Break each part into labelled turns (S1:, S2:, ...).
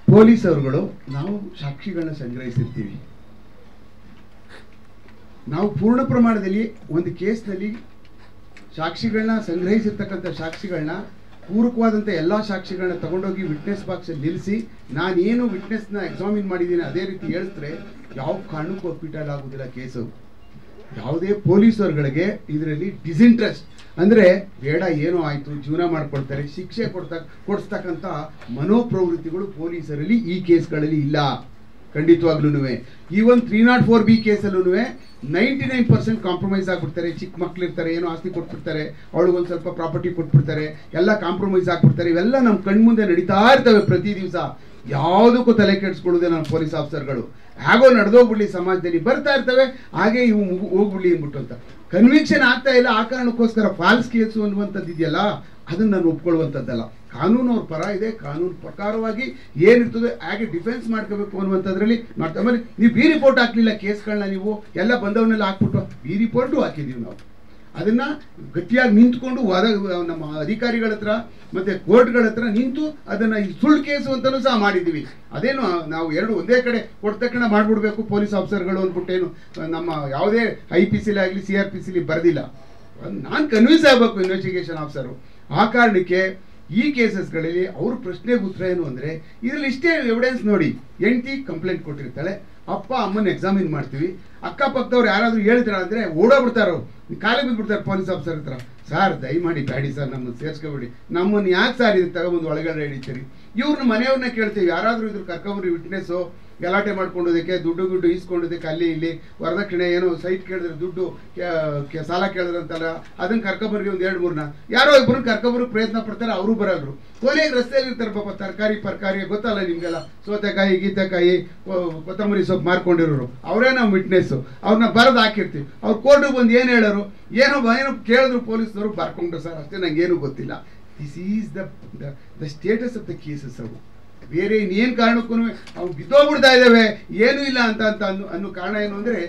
S1: Police ಅವರುಗಳು ನಾವು ಸಾಕ್ಷಿಗಳನ್ನ ಸಂಗ್ರಹಿಸಿರ್ತೀವಿ ನಾವು ಪೂರ್ಣ ಪ್ರಮಾಣದಲ್ಲಿ ಒಂದು ಕೇಸ್ನಲ್ಲಿ ಸಾಕ್ಷಿಗಳನ್ನ ಸಂಗ್ರಹಿಸಿರ್ತಕ್ಕಂಥ ಸಾಕ್ಷಿಗಳನ್ನ ಪೂರಕವಾದಂಥ ಎಲ್ಲ ಸಾಕ್ಷಿಗಳನ್ನ ತಗೊಂಡೋಗಿ ವಿಟ್ನೆಸ್ ಬಾಕ್ಸಲ್ಲಿ ನಿಲ್ಲಿಸಿ ನಾನೇನು ವಿಟ್ನೆಸ್ನ ಎಕ್ಸಾಮಿನ್ ಮಾಡಿದ್ದೀನಿ ಅದೇ ರೀತಿ ಹೇಳಿದ್ರೆ ಯಾವ ಕಾರಣಕ್ಕೂ ಅಕ್ವಿಟಲ್ ಆಗೋದಿಲ್ಲ ಕೇಸು ಯಾವುದೇ ಪೊಲೀಸರುಗಳಿಗೆ ಇದರಲ್ಲಿ ಡಿಸಿಂಟ್ರೆಸ್ಟ್ ಅಂದರೆ ಬೇಡ ಏನೋ ಆಯಿತು ಜೀವನ ಮಾಡ್ಕೊಳ್ತಾರೆ ಶಿಕ್ಷೆ ಕೊಡ್ತಾ ಕೊಡಿಸ್ತಕ್ಕಂಥ ಮನೋಪ್ರವೃತ್ತಿಗಳು ಪೊಲೀಸರಲ್ಲಿ ಈ ಕೇಸ್ಗಳಲ್ಲಿ ಇಲ್ಲ ಖಂಡಿತವಾಗ್ಲೂ even three not four B ಕೇಸಲ್ಲೂ ನೈಂಟಿ ನೈನ್ ಪರ್ಸೆಂಟ್ ಕಾಂಪ್ರಮೈಸ್ ಆಗ್ಬಿಡ್ತಾರೆ ಚಿಕ್ಕ ಮಕ್ಳು ಇರ್ತಾರೆ ಏನೋ ಆಸ್ತಿ ಕೊಟ್ಬಿಡ್ತಾರೆ ಅವಳಿಗೊಂದು ಸ್ವಲ್ಪ ಪ್ರಾಪರ್ಟಿ ಕೊಟ್ಬಿಡ್ತಾರೆ ಎಲ್ಲ ಕಾಂಪ್ರಮೈಸ್ ಆಗ್ಬಿಡ್ತಾರೆ ಇವೆಲ್ಲ ನಮ್ಮ ಕಣ್ಮುಂದೆ ನಡೀತಾ ಇರ್ತವೆ ಪ್ರತಿ ದಿವಸ ಯಾವುದಕ್ಕೂ ತಲೆ ಕೆಡಿಸ್ಕೊಳ್ಳೋದೇ ನಮ್ಮ ಪೊಲೀಸ್ ಆಫೀಸರ್ಗಳು ಹೇಗೋ ನಡೆದೋಗ್ಬಿಡ್ಲಿ ಸಮಾಜದಲ್ಲಿ ಬರ್ತಾ ಇರ್ತವೆ ಹಾಗೆ ಇವು ಮುಗು- ಹೋಗ್ಬಿಡ್ಲಿ ಅಂದ್ಬಿಟ್ಟು ಅಂತ ಕನ್ವಿಕ್ಷನ್ ಆಗ್ತಾ ಇಲ್ಲ ಆ ಕಾರಣಕ್ಕೋಸ್ಕರ ಫಾಲ್ಸ್ ಕೇಸು ಅನ್ನುವಂಥದ್ದು ಇದೆಯಲ್ಲ ಅದನ್ನ ನಾನು ಒಪ್ಕೊಳ್ಳುವಂಥದ್ದಲ್ಲ ಕಾನೂನು ಅವ್ರ ಪರ ಇದೆ ಕಾನೂನು ಪ್ರಕಾರವಾಗಿ ಏನಿರ್ತದೆ ಹಾಗೆ ಡಿಫೆನ್ಸ್ ಮಾಡ್ಕೋಬೇಕು ಅನ್ನುವಂಥದ್ರಲ್ಲಿ ಮಾಡ್ತಾ ಆಮೇಲೆ ನೀವು ಬಿ ರಿಪೋರ್ಟ್ ಹಾಕ್ಲಿಲ್ಲ ಕೇಸ್ಗಳನ್ನ ನೀವು ಎಲ್ಲ ಬಂದವನ್ನೆಲ್ಲ ಹಾಕ್ಬಿಟ್ಟು ಬಿ ರಿಪೋರ್ಟು ಹಾಕಿದೀವಿ ನಾವು ಅದನ್ನ ಗಟ್ಟಿಯಾಗಿ ನಿಂತ್ಕೊಂಡು ವಾದ ನಮ್ಮ ಅಧಿಕಾರಿಗಳ ಹತ್ರ ಮತ್ತೆ ಕೋರ್ಟ್ಗಳ ಹತ್ರ ನಿಂತು ಅದನ್ನ ಈ ಸುಳ್ಳು ಕೇಸು ಅಂತಲೂ ಸಹ ಮಾಡಿದ್ದೀವಿ ಅದೇನು ನಾವು ಎರಡು ಒಂದೇ ಕಡೆ ಕೊಟ್ಟ ತಕ್ಷಣ ಮಾಡ್ಬಿಡ್ಬೇಕು ಪೊಲೀಸ್ ಆಫೀಸರ್ಗಳು ಅಂದ್ಬಿಟ್ಟೇನು ನಮ್ಮ ಯಾವುದೇ ಐ ಪಿ ಸಿಲಿ ಆಗಲಿ ಸಿ ಆರ್ ಪಿ ಸಿಲಿ ಬರೆದಿಲ್ಲ ನಾನು ಕನ್ವಿನ್ಸ್ ಆಗಬೇಕು ಇನ್ವೆಸ್ಟಿಗೇಷನ್ ಆಫೀಸರು ಆ ಕಾರಣಕ್ಕೆ ಈ ಕೇಸಸ್ಗಳಲ್ಲಿ ಅವ್ರ ಪ್ರಶ್ನೆಗೆ ಉತ್ತರ ಏನು ಅಂದರೆ ಇದರಲ್ಲಿ ಇಷ್ಟೇ ಎವಿಡೆನ್ಸ್ ನೋಡಿ ಹೆಂಡತಿ ಕಂಪ್ಲೇಂಟ್ ಕೊಟ್ಟಿರ್ತಾಳೆ ಅಪ್ಪ ಅಮ್ಮನ ಎಕ್ಸಾಮಿನ್ ಮಾಡ್ತೀವಿ ಅಕ್ಕಪಕ್ಕದವ್ರು ಯಾರಾದರೂ ಹೇಳಿದ್ರ ಅಂದರೆ ಓಡೋಗ್ಬಿಡ್ತಾರೋ ಕಾಲಿಗೆ ಬಿದ್ದುಬಿಡ್ತಾರೆ ಪೊಲೀಸ್ ಆಫೀಸರ್ ಹತ್ರ ಸರ್ ದಯಮಾಡಿ ಬ್ಯಾಡಿ ಸರ್ ನಮ್ಮನ್ನು ಸೇರ್ಸ್ಕೊಬೇಡಿ ನಮ್ಮನ್ನು ಯಾಕೆ ಸರ್ ಇದು ತಗೊಂಬಂದು ಒಳಗಡೆ ಹಿಡಿತೀರಿ ಇವ್ರನ್ನ ಮನೆಯವ್ರನ್ನ ಕೇಳ್ತೀವಿ ಯಾರಾದರೂ ಇದ್ರ ಕರ್ಕೊಂಬರ್ರಿ ವಿಟ್ನೆಸ್ಸು ಗಲಾಟೆ ಮಾಡ್ಕೊಂಡೋದಕ್ಕೆ ದುಡ್ಡು ಗಿಡ್ಡು ಈಸ್ಕೊಂಡೋದಕ್ಕೆ ಅಲ್ಲಿ ಇಲ್ಲಿ ವರದಕ್ಷಿಣೆ ಏನೋ ಸೈಟ್ ಕೇಳಿದ್ರೆ ದುಡ್ಡು ಕೆ- ಕೆ- ಸಾಲ ಕೇಳಿದ್ರಂತಲ್ಲ ಅದನ್ನ ಕರ್ಕೊಂಬರ್ರಿ ಒಂದು ಎರಡು ಮೂರ್ನ ಯಾರೋ ಇಬ್ಬರು ಕರ್ಕೊಂಬರೋಕೆ ಪ್ರಯತ್ನ ಪಡ್ತಾರೆ ಅವರು ಬರಲ್ರು ಕೊನೆಗೆ ರಸ್ತೆಯಲ್ಲಿ ಇರ್ತಾರೆ ಪಾಪ ತರಕಾರಿ ಪರ್ಕಾರಿ ಗೊತ್ತಲ್ಲ ನಿಮಗೆಲ್ಲ ಸೌತೆಕಾಯಿ ಗೀತೆಕಾಯಿ ಕೊ- ಕೊತ್ತಂಬರಿ ಸೊಪ್ಪು ಮಾರ್ಕೊಂಡಿರೋರು ಅವರೇ ನಾವು ವಿಟ್ನೆಸ್ಸು ಅವ್ರನ್ನ ಬರೆದು ಹಾಕಿರ್ತೀವಿ ಅವ್ರು ಕೋರ್ಟಿಗೆ ಬಂದು ಏನು ಹೇಳೋರು ಏನೋ ಬ- ಏನೋ ಕೇಳಿದ್ರು ಪೊಲೀಸ್ನವರು ಬರ್ಕೊಂಡ್ರು ಸರ್ ಅಷ್ಟೇ ನಂಗೆ ಏನು ಗೊತ್ತಿಲ್ಲ this is the the status of the cases ಅವು ಬೇರೆ ಇನ್ನೇನು ಕಾರಣಕ್ಕೂ ಅವ್ನು ಬಿದ್ದೋಗ್ಬಿಡ್ತಾ ಇದ್ದಾವೆ ಏನೂ ಇಲ್ಲ ಅಂತ ಅಂತ ಅನ್ನೋ ಅನ್ನೋ ಕಾರಣ ಏನು ಅಂದರೆ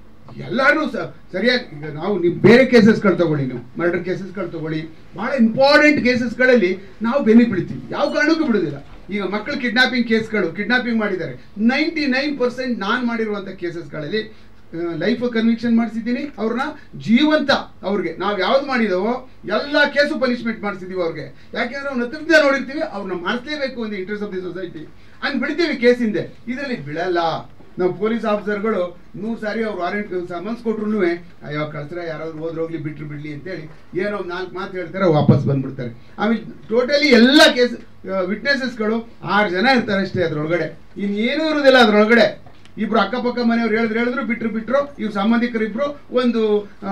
S1: ಎಲ್ಲರೂ ಸ ಸರಿಯಾಗಿ ಈಗ ನಾವು ನೀವು ಬೇರೆ ಕೇಸಸ್ಗಳು ತಗೊಳ್ಳಿ ನೀವು ಮರ್ಡರ್ ಕೇಸಸ್ಗಳು ತಗೊಳ್ಳಿ ಭಾಳ ಇಂಪಾರ್ಟೆಂಟ್ ಕೇಸಸ್ಗಳಲ್ಲಿ ನಾವು ಬೆನ್ನಿ ಬೀಳ್ತೀವಿ ಯಾವ ಕಾರಣಕ್ಕೂ ಬಿಡೋದಿಲ್ಲ ಈಗ ಮಕ್ಕಳು ಕಿಡ್ನಾಪಿಂಗ್ ಕೇಸ್ಗಳು ಕಿಡ್ನಾಪಿಂಗ್ ಮಾಡಿದ್ದಾರೆ ನೈಂಟಿ ನೈನ್ ಪರ್ಸೆಂಟ್ ನಾನು ಮಾಡಿರುವಂಥ ಕೇಸಸ್ಗಳಲ್ಲಿ ಲೈಫ್ ಕನ್ವಿಕ್ಷನ್ ಮಾಡಿಸಿದ್ದೀನಿ ಅವ್ರನ್ನ ಜೀವಂತ ಅವ್ರಿಗೆ ನಾವು ಯಾವ್ದು ಮಾಡಿದವೋ ಎಲ್ಲ ಕೇಸು ಪನಿಷ್ಮೆಂಟ್ ಮಾಡಿಸಿದೀವಿ ಅವ್ರಿಗೆ ಯಾಕೆಂದ್ರೆ ಅವ್ನ ಹತ್ರದಿಂದ ನೋಡಿರ್ತೀವಿ ಅವ್ರನ್ನ ಮಾಡಿಸ್ಲೇಬೇಕು ಒಂದು ಇಂಟ್ರೆಸ್ಟ್ ಆಫ್ ದಿ ಸೊಸೈಟಿ ಹಂಗೆ ಬಿಡ್ತೀವಿ ಕೇಸಿಂದೆ ಇದರಲ್ಲಿ ಬಿಡಲ್ಲ ನಾವು ಪೊಲೀಸ್ ಆಫೀಸರ್ಗಳು ನೂರು ಸಾರಿ ಅವ್ರು ವಾರೆಂಟ್ ಸಮನ್ಸ್ ಕೊಟ್ರು ಅಯ್ಯೋ ಕಳ್ಸ್ರೆ ಯಾರಾದ್ರು ಹೋದ್ರೋಗ್ಲಿ ಬಿಟ್ರು ಬಿಡ್ಲಿ ಅಂತೇಳಿ ಏನೋ ಒಂದು ನಾಲ್ಕು ಮಾತು ಹೇಳ್ತಾರೆ ವಾಪಸ್ ಬಂದ್ಬಿಡ್ತಾರೆ ಆಮೇಲೆ ಟೋಟಲಿ ಎಲ್ಲ ಕೇಸ್ ವಿಟ್ನೆಸಸ್ಗಳು ಆರು ಜನ ಇರ್ತಾರೆ ಅಷ್ಟೇ ಅದ್ರೊಳಗಡೆ ಇನ್ನೇನೂ ಇರೋದಿಲ್ಲ ಅದ್ರೊಳಗಡೆ ಇಬ್ರು ಅಕ್ಕಪಕ್ಕ ಮನೆಯವ್ರು ಹೇಳಿದ್ರು ಹೇಳಿದ್ರು ಬಿಟ್ರು ಬಿಟ್ರು ಇವ್ರ ಸಂಬಂಧಿಕರಿಬ್ರು ಒಂದು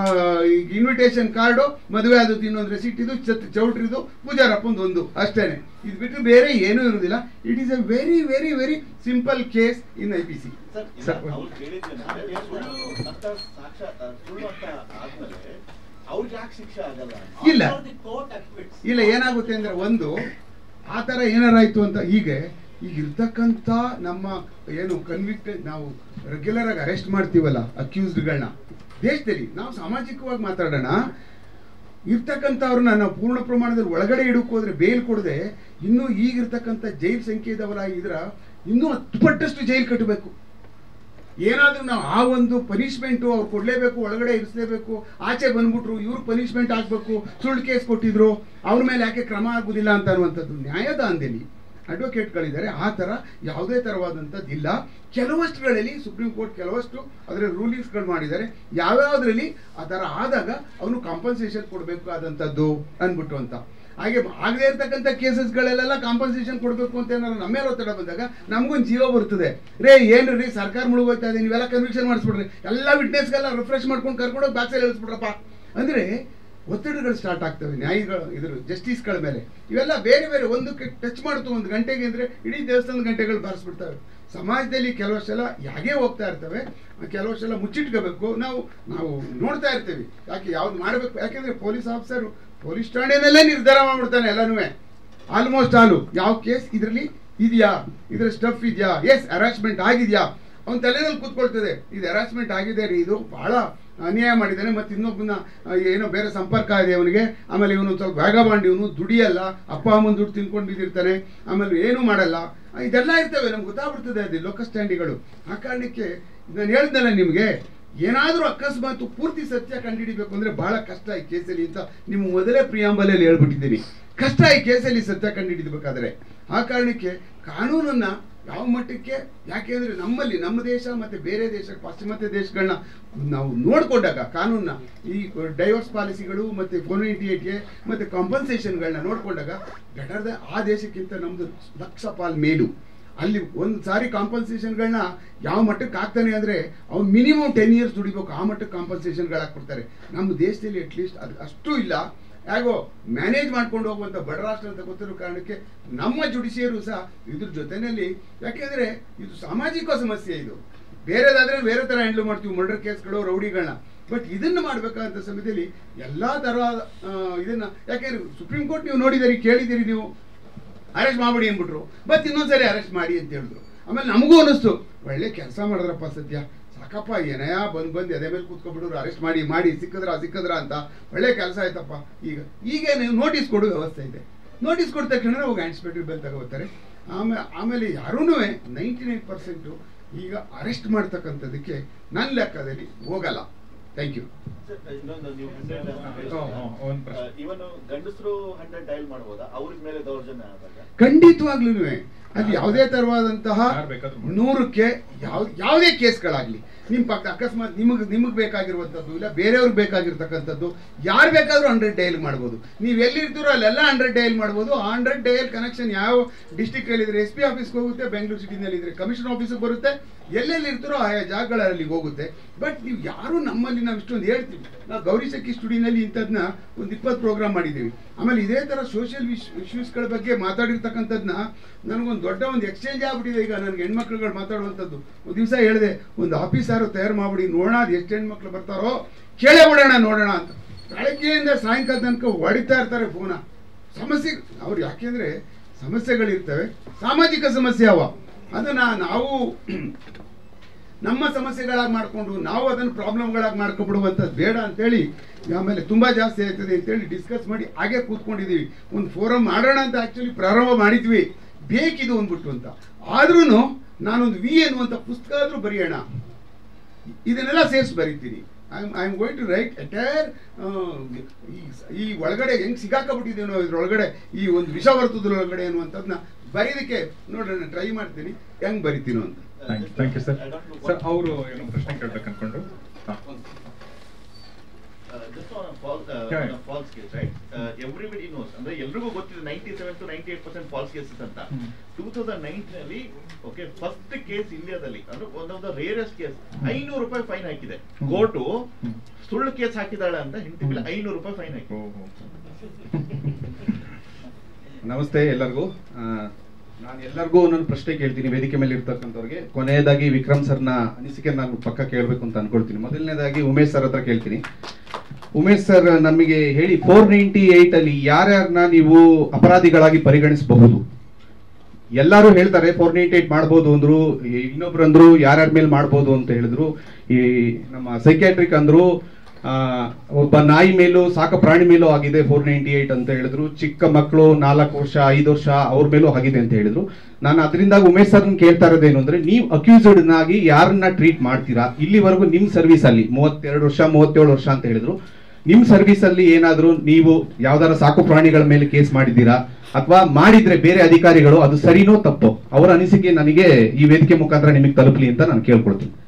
S1: ಇನ್ವಿಟೇಷನ್ ಕಾರ್ಡು ಮದುವೆ ಆದದ್ದು ಇನ್ನೊಂದು ರೆಸಿಟ್ ಇದು ಚತ್ ಚೌಟ್ರಿದು ಪೂಜಾರಪ್ಪಂದು ಒಂದು ಅಷ್ಟೇನೆ ಇದು ಬಿಟ್ಟರೆ ಬೇರೆ ಏನೂ ಇರುವುದಿಲ್ಲ it is a very very very simple case in I P C
S2: sir, ಈಗ
S1: ಸರ್,
S2: ಅವ್ರು ಕೇಳಿದ್ದೇನೆ, ಸುಳ್ಳು ಅಂತ ಸಾಕ್ಷ್ಯ ಸುಳ್ಳು ಅಂತ ಆದ್ಮೇಲೆ ಅವ್ರಿಗೆ ಯಾಕೆ ಶಿಕ್ಷೆ ಆಗಲ್ಲ
S1: ಇಲ್ಲ.
S2: After the court acquits.
S1: ಇಲ್ಲ ಏನಾಗುತ್ತೆ ಅಂದ್ರೆ ಒಂದು ಆ ಥರ ಏನಾರಾಯ್ತು ಅಂತ ಹೀಗೆ ಈಗ ಇರ್ತಕ್ಕಂಥ ನಮ್ಮ ಏನು ಕನ್ವಿಕ್ಟೆಡ್ ನಾವು ರೆಗ್ಯುಲರ್ ಆಗಿ ಅರೆಸ್ಟ್ ಮಾಡ್ತೀವಲ್ಲ ಅಕ್ಯೂಸ್ಡ್ಗಳನ್ನ ದೇಶದಲ್ಲಿ ನಾವು ಸಾಮಾಜಿಕವಾಗಿ ಮಾತಾಡೋಣ ಇರ್ತಕ್ಕಂಥವ್ರನ್ನ ನಾವು ಪೂರ್ಣ ಪ್ರಮಾಣದಲ್ಲಿ ಒಳಗಡೆ ಇಡಕ್ಕೆ ಹೋದ್ರೆ ಬೇಲ್ ಕೊಡದೆ ಇನ್ನೂ ಈಗಿರ್ತಕ್ಕಂಥ ಜೈಲ್ ಸಂಖ್ಯೆ ಇದಾವಲ್ಲ ಇದ್ರ ಇನ್ನೂ ಹತ್ತು ಪಟ್ಟಷ್ಟು ಜೈಲ್ ಕಟ್ಟಬೇಕು ಏನಾದ್ರೂ ನಾವು ಆ ಒಂದು ಪನಿಷ್ಮೆಂಟು ಅವ್ರು ಕೊಡಲೇಬೇಕು ಒಳಗಡೆ ಇರಿಸಲೇಬೇಕು ಆಚೆ ಬಂದ್ಬಿಟ್ರು ಇವ್ರು ಪನಿಷ್ಮೆಂಟ್ ಹಾಕ್ಬೇಕು ಸುಳ್ಳು ಕೇಸ್ ಕೊಟ್ಟಿದ್ರು ಅವ್ರ ಮೇಲೆ ಯಾಕೆ ಕ್ರಮ ಆಗುದಿಲ್ಲ ಅಂತ ಅನ್ನುವಂಥದ್ದು ನ್ಯಾಯದಾನದಲ್ಲಿ ಅಡ್ವೊಕೇಟ್ಗಳಿದ್ದಾರೆ ಆ ಥರ ಯಾವುದೇ ಥರವಾದಂಥದ್ದು ಇಲ್ಲ ಕೆಲವಷ್ಟುಗಳಲ್ಲಿ ಸುಪ್ರೀಂ ಕೋರ್ಟ್ ಕೆಲವಷ್ಟು ಅದರ ರೂಲಿಂಗ್ಸ್ಗಳು ಮಾಡಿದ್ದಾರೆ ಯಾವ್ಯಾವುದ್ರಲ್ಲಿ ಆ ಥರ ಆದಾಗ ಅವನು ಕಾಂಪನ್ಸೇಷನ್ ಕೊಡಬೇಕಾದಂಥದ್ದು ಅಂದ್ಬಿಟ್ಟು ಅಂತ ಹಾಗೆ ಆಗದೇ ಇರ್ತಕ್ಕಂಥ ಕೇಸಸ್ಗಳಲ್ಲೆಲ್ಲ ಕಾಂಪನ್ಸೇಷನ್ ಕೊಡಬೇಕು ಅಂತ ಏನಾದ್ರು ನಮ್ಮ ಮೇಲೆ ಒತ್ತಡ ಬಂದಾಗ ನಮಗೊಂದು ಜೀವ ಬರ್ತದೆ ರೇ ಏನು ರೀ ಸರ್ಕಾರ ಮುಳುಗೋಯ್ತಾ ಇದೆ ನೀವೆಲ್ಲ ಕನ್ವಿಕ್ಷನ್ ಮಾಡಿಸ್ಬಿಡ್ರಿ ಎಲ್ಲ ವಿಟ್ನೆಸ್ಗೆಲ್ಲ ರಿಫ್ರೆಶ್ ಮಾಡ್ಕೊಂಡು ಕರ್ಕೊಂಡೋಗಿ ಬ್ಯಾಕ್ಸೈಡ್ ಇಳಿಸ್ಬಿಡ್ರಪ್ಪ ಅಂದರೆ ಒತ್ತಡಗಳು ಸ್ಟಾರ್ಟ್ ಆಗ್ತವೆ ನ್ಯಾಯಗಳು ಇದ್ರ ಜಸ್ಟಿಸ್ಗಳ ಮೇಲೆ ಇವೆಲ್ಲ ಬೇರೆ ಬೇರೆ ಒಂದಕ್ಕೆ ಟಚ್ ಮಾಡ್ತು ಒಂದು ಗಂಟೆಗೆ ಅಂದರೆ ಇಡೀ ದೇವಸ್ಥಾನದ ಗಂಟೆಗಳು ಬಾರಿಸ್ಬಿಡ್ತವೆ ಸಮಾಜದಲ್ಲಿ ಕೆಲವಷ್ಟೆಲ್ಲ ಯಾಕೆ ಹೋಗ್ತಾ ಇರ್ತವೆ ಕೆಲವಷ್ಟೆಲ್ಲ ಮುಚ್ಚಿಟ್ಕೋಬೇಕು ನಾವು ನಾವು ನೋಡ್ತಾ ಇರ್ತೀವಿ ಯಾಕೆ ಯಾವ್ದು ಮಾಡಬೇಕು ಯಾಕೆಂದ್ರೆ ಪೊಲೀಸ್ ಆಫೀಸರು ಪೊಲೀಸ್ ಠಾಣೆನಲ್ಲೇ ನಿರ್ಧಾರ ಮಾಡ್ಬಿಡ್ತಾನೆ ಎಲ್ಲನೂ ಆಲ್ಮೋಸ್ಟ್ ಆಲು ಯಾವ ಕೇಸ್ ಇದರಲ್ಲಿ ಇದೆಯಾ ಇದ್ರ ಸ್ಟಫ್ ಇದೆಯಾ ಎಸ್ ಹರಾಸ್ಮೆಂಟ್ ಆಗಿದೆಯಾ ಅವನ ತಲೆನಲ್ಲಿ ಕೂತ್ಕೊಳ್ತದೆ ಇದು ಹರಾಸ್ಮೆಂಟ್ ಆಗಿದೆ ರೀ ಇದು ಬಹಳ ಅನ್ಯಾಯ ಮಾಡಿದ್ದಾನೆ ಮತ್ತು ಇನ್ನೊಬ್ಬನ ಆ, ಏನೋ ಬೇರೆ ಸಂಪರ್ಕ ಇದೆ ಅವನಿಗೆ ಆಮೇಲೆ ಇವನು ಸ್ವಲ್ಪ ವ್ಯಾಗಬಾಂಡ್ ಇವನು ದುಡಿಯಲ್ಲ ಅಪ್ಪ ಅಮ್ಮನ ದುಡ್ಡು ತಿನ್ಕೊಂಡು ಬಿದ್ದಿರ್ತಾನೆ ಆಮೇಲೆ ಏನೂ ಮಾಡಲ್ಲ ಆ, ಇದೆಲ್ಲ ಇರ್ತವೆ ನಮ್ಗೆ ಗೊತ್ತಾಗ್ಬಿಡ್ತದೆ ಅದು ಲೋಕಸ್ಟ್ಯಾಂಡಿಗಳು ಆ ಕಾರಣಕ್ಕೆ ನಾನು ಹೇಳ್ದಲ್ಲ ನಿಮಗೆ ಏನಾದರೂ ಅಕಸ್ಮಾತ್ ಪೂರ್ತಿ ಸತ್ಯ ಕಂಡುಹಿಡಿಬೇಕು ಅಂದ್ರೆ ಬಹಳ ಕಷ್ಟ ಈ ಕೇಸಲ್ಲಿ ಅಂತ ನಿಮ್ಮ ಮೊದಲೇ ಪ್ರಿಯಾಂಬಲಲ್ಲಿ ಹೇಳ್ಬಿಟ್ಟಿದ್ದೀನಿ ಕಷ್ಟ ಈ ಕೇಸಲ್ಲಿ ಸತ್ಯ ಕಂಡುಹಿಡಿಬೇಕಾದ್ರೆ ಆ ಕಾರಣಕ್ಕೆ ಕಾನೂನನ್ನ ಯಾವ ಮಟ್ಟಕ್ಕೆ ಯಾಕೆಂದ್ರೆ ನಮ್ಮಲ್ಲಿ ನಮ್ಮ ದೇಶ ಮತ್ತೆ ಬೇರೆ ದೇಶ ಪಾಶ್ಚಿಮಾತ್ಯ ದೇಶಗಳನ್ನ ನಾವು ನೋಡ್ಕೊಂಡಾಗ ಕಾನೂನನ್ನ ಈ ಡೈವರ್ಸ್ ಪಾಲಿಸಿಗಳು ಮತ್ತೆ ಫೋರ್ ಗೆ ಮತ್ತೆ ಕಾಂಪನ್ಸೇಷನ್ಗಳನ್ನ ನೋಡ್ಕೊಂಡಾಗ ಬೆಟರ್ ದ ಆ ದೇಶಕ್ಕಿಂತ ನಮ್ದು ಲಕ್ಷ ಪಾಲ್ ಮೇಲು ಅಲ್ಲಿ ಒಂದು ಸಾರಿ ಕಾಂಪನ್ಸೇಷನ್ಗಳನ್ನ ಯಾವ ಮಟ್ಟಕ್ಕೆ ಆಗ್ತಾನೆ ಅಂದರೆ ಅವ್ನು ಮಿನಿಮಮ್ ಟೆನ್ ಇಯರ್ಸ್ ದುಡಿಬೇಕು ಆ ಮಟ್ಟಕ್ಕೆ ಕಾಂಪನ್ಸೇಷನ್ಗಳು ಹಾಕ್ಬಿಡ್ತಾರೆ ನಮ್ಮ ದೇಶದಲ್ಲಿ ಅಟ್ಲೀಸ್ಟ್ ಅದು ಅಷ್ಟು ಇಲ್ಲ ಹೇಗೋ ಮ್ಯಾನೇಜ್ ಮಾಡ್ಕೊಂಡು ಹೋಗುವಂಥ ಬಡ ರಾಷ್ಟ್ರ ಅಂತ ಗೊತ್ತಿರೋ ಕಾರಣಕ್ಕೆ ನಮ್ಮ ಜುಡಿಷಿಯರು ಸಹ ಇದ್ರ ಜೊತೆಯಲ್ಲಿ ಯಾಕೆಂದರೆ ಇದು ಸಾಮಾಜಿಕ ಸಮಸ್ಯೆ ಇದು ಬೇರೆದಾದ್ರೆ ಬೇರೆ ಥರ ಹ್ಯಾಂಡಲ್ ಮಾಡ್ತೀವಿ ಮರ್ಡರ್ ಕೇಸ್ಗಳು ರೌಡಿಗಳನ್ನ ಬಟ್ ಇದನ್ನ ಮಾಡ್ಬೇಕಾದಂಥ ಸಮಯದಲ್ಲಿ ಎಲ್ಲ ಥರ ಇದನ್ನ ಯಾಕೆಂದ್ರೆ ಸುಪ್ರೀಂ ಕೋರ್ಟ್ ನೀವು ನೋಡಿದಿರಿ ಕೇಳಿದಿರಿ ನೀವು ಅರೆಸ್ಟ್ ಮಾಡ್ಬಿಡಿ ಅಂದ್ಬಿಟ್ರು ಮತ್ತೆ ಇನ್ನೊಂದ್ಸರಿ ಅರೆಸ್ಟ್ ಮಾಡಿ ಅಂತ ಹೇಳಿದ್ರು ಆಮೇಲೆ ನಮಗೂ ಅನಿಸ್ತು ಒಳ್ಳೆ ಕೆಲಸ ಮಾಡಿದ್ರಪ್ಪ ಸದ್ಯ ಸಾಕಪ್ಪ ಏನಯ್ಯ ಬಂದು ಬಂದು ಎದೆ ಮೇಲೆ ಕೂತ್ಕೊಬಿಟ್ರು ಅರೆಸ್ಟ್ ಮಾಡಿ ಮಾಡಿ ಸಿಕ್ಕಿದ್ರ ಸಿಕ್ಕಿದ್ರ ಅಂತ ಒಳ್ಳೆ ಕೆಲಸ ಆಯ್ತಪ್ಪ ಈಗ ಈಗ ನೀವು ನೋಟಿಸ್ ಕೊಡೋ ವ್ಯವಸ್ಥೆ ಇದೆ ನೋಟಿಸ್ ಕೊಟ್ಟ ತಕ್ಷಣ ಹೋಗಿ ಆಂಟಿಸಿಪೇಟರಿ ಬೆಲ್ ತಗೋತಾರೆ ಆಮೇಲೆ ಆಮೇಲೆ ಯಾರೂ ನೈಂಟಿ ನೈನ್ ಪರ್ಸೆಂಟು ಈಗ ಅರೆಸ್ಟ್ ಮಾಡ್ತಕ್ಕಂಥದ್ದಕ್ಕೆ ನನ್ನ ಲೆಕ್ಕದಲ್ಲಿ ಹೋಗಲ್ಲ ಥ್ಯಾಂಕ್ ಯು
S2: ಇನ್ನೊಂದು ನೀವು
S3: ಹ್ಮ್, ಹ್ಮ್, ಒಂದ್ ಪ್ರಶ್ನೆ.
S2: ಇವನು ಗಂಡಸರು ಹಂಡ್ರೆಡ್ ಡೈಲ್ ಮಾಡ್ಬೋದಾ ಅವ್ರ ಮೇಲೆ ದೌರ್ಜನ್ಯ ಆದಾಗ
S1: ಖಂಡಿತವಾಗ್ಲೂ ಅಲ್ಲಿ ಯಾವುದೇ ತರವಾದಂತಹ
S3: ಯಾರ್ ಬೇಕಾದ್ರೂ ಮಾಡ್ಬೋದು.
S1: ನೂರಕ್ಕೆ ಯಾವ ಯಾವುದೇ ಕೇಸ್ಗಳಾಗ್ಲಿ ನಿಮ್ಮ ಪಕ್ಕ ಅಕಸ್ಮಾತ್ ನಿಮಗೆ ನಿಮಗೆ ಬೇಕಾಗಿರುವಂಥದ್ದು ಇಲ್ಲ ಬೇರೆಯವ್ರಿಗೆ ಬೇಕಾಗಿರ್ತಕ್ಕಂಥದ್ದು ಯಾರು ಬೇಕಾದ್ರೂ ಹಂಡ್ರೆಡ್ ಡೈಲ್ ಮಾಡ್ಬೋದು ನೀವು ಎಲ್ಲಿರ್ತೀರೋ ಅಲ್ಲೆಲ್ಲ ಹಂಡ್ರೆಡ್ ಡೈಲ್ ಮಾಡ್ಬೋದು ಆ ಹಂಡ್ರೆಡ್ ಡೈಲ್ ಕನೆಕ್ಷನ್ ಯಾವ ಡಿಸ್ಟಿಕ್ ಇದ್ರೆ ಎಸ್ ಪಿ ಆಫೀಸ್ಗೆ ಹೋಗುತ್ತೆ ಬೆಂಗಳೂರು ಸಿಟಿನಲ್ಲಿ ಇದ್ರೆ ಕಮಿಷನ್ ಆಫೀಸಿಗೆ ಬರುತ್ತೆ ಎಲ್ಲೆಲ್ಲಿ ಇರ್ತೀರೋ ಆಯಾ ಜಾಗಗಳಲ್ಲಿ ಹೋಗುತ್ತೆ ಬಟ್ ನೀವು ಯಾರು ನಮ್ಮಲ್ಲಿ ನಾವು ಇಷ್ಟೊಂದು ಹೇಳ್ತೀವಿ ನಾವು ಗೌರಿ ಶಕ್ಕಿ ಸ್ಟುಡಿಯೋನಲ್ಲಿ ಇಂಥದ್ನ ಒಂದು ಇಪ್ಪತ್ತು ಪ್ರೋಗ್ರಾಮ್ ಮಾಡಿದ್ದೀವಿ ಆಮೇಲೆ ಇದೇ ಥರ ಸೋಷಿಯಲ್ ಇಶ್ಯೂಸ್ಗಳ ಬಗ್ಗೆ ಮಾತಾಡಿರ್ತಕ್ಕಂಥದ್ದನ್ನ ನನಗೊಂದು ದೊಡ್ಡ ಒಂದು ಎಕ್ಸ್ಚೇಂಜ್ ಆಗ್ಬಿಟ್ಟಿದೆ ಈಗ ನನಗೆ ಹೆಣ್ಮಕ್ಳುಗಳು ಮಾತಾಡುವಂಥದ್ದು ಒಂದು ದಿವಸ ಹೇಳಿದೆ ಒಂದು ಆಫೀಸರು ತಯಾರು ಮಾಡ್ಬಿಡಿ ನೋಡೋಣ ಅದು ಎಷ್ಟು ಹೆಣ್ಮಕ್ಳು ಬರ್ತಾರೋ ಕೇಳೇ ಬಿಡೋಣ ನೋಡೋಣ ಅಂತ ಬೆಳಗ್ಗೆಯಿಂದ ಸಾಯಂಕಾಲ ತನಕ ಹೊಡಿತಾ ಇರ್ತಾರೆ ಫೋನ ಸಮಸ್ಯೆ ಅವ್ರು ಯಾಕೆಂದ್ರೆ ಸಮಸ್ಯೆಗಳಿರ್ತವೆ ಸಾಮಾಜಿಕ ಸಮಸ್ಯೆ ಅವ ಅದನ್ನ ನಾವು ನಮ್ಮ ಸಮಸ್ಯೆಗಳಾಗಿ ಮಾಡಿಕೊಂಡು ನಾವು ಅದನ್ನು ಪ್ರಾಬ್ಲಮ್ಗಳಾಗಿ ಮಾಡ್ಕೊಬಿಡುವಂಥದ್ದು ಬೇಡ ಅಂತೇಳಿ ಆಮೇಲೆ ತುಂಬ ಜಾಸ್ತಿ ಆಯ್ತದೆ ಅಂತೇಳಿ ಡಿಸ್ಕಸ್ ಮಾಡಿ ಹಾಗೆ ಕೂತ್ಕೊಂಡಿದ್ದೀವಿ ಒಂದು ಫೋರಮ್ ಮಾಡೋಣ ಅಂತ ಆ್ಯಕ್ಚುಲಿ ಪ್ರಾರಂಭ ಮಾಡಿದ್ವಿ ಬೇಕಿದು ಅಂದ್ಬಿಟ್ಟು ಅಂತ ಆದ್ರೂ ನಾನೊಂದು ವಿ ಎನ್ನುವಂಥ ಪುಸ್ತಕ ಆದರೂ ಬರೆಯೋಣ ಇದನ್ನೆಲ್ಲ ಸೇರಿಸಿ ಬರಿತೀನಿ I I am going to write entire ಈ ಒಳಗಡೆ ಹೆಂಗ್ ಸಿಗಾಕಬಿಟ್ಟಿದ್ದೀನೋ ಇದ್ರೊಳಗಡೆ ಈ ಒಂದು ವಿಷವರ್ತುದ್ರೊಳಗಡೆ ಅನ್ನುವಂಥದ್ದನ್ನ ಬರೀದಕ್ಕೆ ನೋಡೋಣ ಟ್ರೈ ಮಾಡ್ತೀನಿ ಹೆಂಗ್ ಬರಿತೀನೋ ಅಂತ
S3: thank you thank you sir
S2: I don't know
S3: sir
S2: what-
S3: ಅವರು ಏನೋ ಪ್ರಶ್ನೆ ಕೇಳ್ಬೇಕು ಅನ್ಕೊಂಡ್ರು ಹಾ.
S2: Uh, just on a false, uh,
S3: Yeah,
S2: on
S3: yeah.
S2: a false case, right? Uh, everybody knows. ಅಂದ್ರೆ ಎಲ್ರಿಗೂ ಗೊತ್ತಿದೆ ninety seven to ninety eight percent false cases ಅಂತ
S3: hmm.
S2: Two thousand ನಲ್ಲಿ ಓಕೆ ಫಸ್ಟ್ ಕೇಸ್ ಇಂಡಿಯಾದಲ್ಲಿ ಅಂದ್ರೆ one of the rarest case ಐನೂರು ರೂಪಾಯಿ fine ಹಾಕಿದೆ
S3: ಹ್ಮ್.
S2: ಕೋರ್ಟು
S3: ಹ್ಮ್.
S2: ಸುಳ್ಳು ಕೇಸ್ ಹಾಕಿದಾಳೆ ಅಂತ ಹೆಂಡತಿ ಮೇಲೆ
S3: ಹ್ಮ್.
S2: ಐನೂರು ರೂಪಾಯಿ ಫೈನ್
S3: ಓ,
S2: ಹಾಕಿ
S3: ಓ.
S4: ನಮಸ್ತೆ ಎಲ್ಲರಿಗೂ ಆ, ನಾನು ಎಲ್ಲರಿಗೂ ಒಂದೊಂದು ಪ್ರಶ್ನೆ ಕೇಳ್ತೀನಿ ವೇದಿಕೆ ಮೇಲೆ ಇರ್ತಕ್ಕಂಥವ್ರಿಗೆ ಕೊನೆಯದಾಗಿ ವಿಕ್ರಮ್ ಸರ್ನ ಅನಿಸಿಕೆ ನಾನು ಪಕ್ಕ ಕೇಳಬೇಕು ಅಂತ ಅನ್ಕೊಳ್ತೀನಿ ಮೊದಲನೇದಾಗಿ ಉಮೇಶ್ ಸರ್ ಹತ್ರ ಕೇಳ್ತೀನಿ ಉಮೇಶ್ ಸರ್ ನಮಗೆ ಹೇಳಿ ಫೋರ್ ನೈಂಟಿ ಏಟ್ ಅಲ್ಲಿ ಯಾರ್ಯಾರನ್ನ ನೀವು ಅಪರಾಧಿಗಳಾಗಿ ಪರಿಗಣಿಸಬಹುದು ಎಲ್ಲರೂ ಹೇಳ್ತಾರೆ ಫೋರ್ ನೈಂಟಿ ಏಟ್ ಮಾಡ್ಬೋದು ಅಂದ್ರು ಈ ಇನ್ನೊಬ್ರು ಅಂದ್ರು ಯಾರ್ಯಾರ ಮೇಲೆ ಮಾಡ್ಬೋದು ಅಂತ ಹೇಳಿದ್ರು ಈ ನಮ್ಮ ಸೈಕ್ಯಾಟ್ರಿಕ್ ಅಂದ್ರು ಆ, ಒಬ್ಬ ನಾಯಿ ಮೇಲೂ ಸಾಕ ಪ್ರಾಣಿ ಮೇಲೂ ಆಗಿದೆ ಫೋರ್ ನೈಂಟಿ ಏಟ್ ಅಂತ ಹೇಳಿದ್ರು ಚಿಕ್ಕ ಮಕ್ಕಳು ನಾಲ್ಕು ವರ್ಷ ಐದು ವರ್ಷ ಅವ್ರ ಮೇಲೂ ಆಗಿದೆ ಅಂತ ಹೇಳಿದ್ರು ನಾನು ಅದರಿಂದ ಉಮೇಶ್ ಸರ್ನ ಕೇಳ್ತಾ ಇರೋದೇನು ಅಂದ್ರೆ ನೀವು ಅಕ್ಯೂಸ್ಡ್ ಆಗಿ ಯಾರನ್ನ ಟ್ರೀಟ್ ಮಾಡ್ತೀರಾ ಇಲ್ಲಿವರೆಗೂ ನಿಮ್ ಸರ್ವಿಸ್ ಅಲ್ಲಿ ಮೂವತ್ತೆರಡು ವರ್ಷ ಮೂವತ್ತೇಳು ವರ್ಷ ಅಂತ ಹೇಳಿದ್ರು ನಿಮ್ ಸರ್ವಿಸ್ ಅಲ್ಲಿ ಏನಾದ್ರೂ ನೀವು ಯಾವ್ದಾರ ಸಾಕು ಪ್ರಾಣಿಗಳ ಮೇಲೆ ಕೇಸ್ ಮಾಡಿದ್ದೀರಾ ಅಥವಾ ಮಾಡಿದ್ರೆ ಬೇರೆ ಅಧಿಕಾರಿಗಳು ಅದು ಸರಿನೋ ತಪ್ಪೋ ಅವರ ಅನಿಸಿಕೆ ನನಗೆ ಈ ವೇದಿಕೆ ಮುಖಾಂತರ ನಿಮಗೆ ತಲುಪಲಿ ಅಂತ ನಾನು ಕೇಳ್ಕೊಳ್ತೀನಿ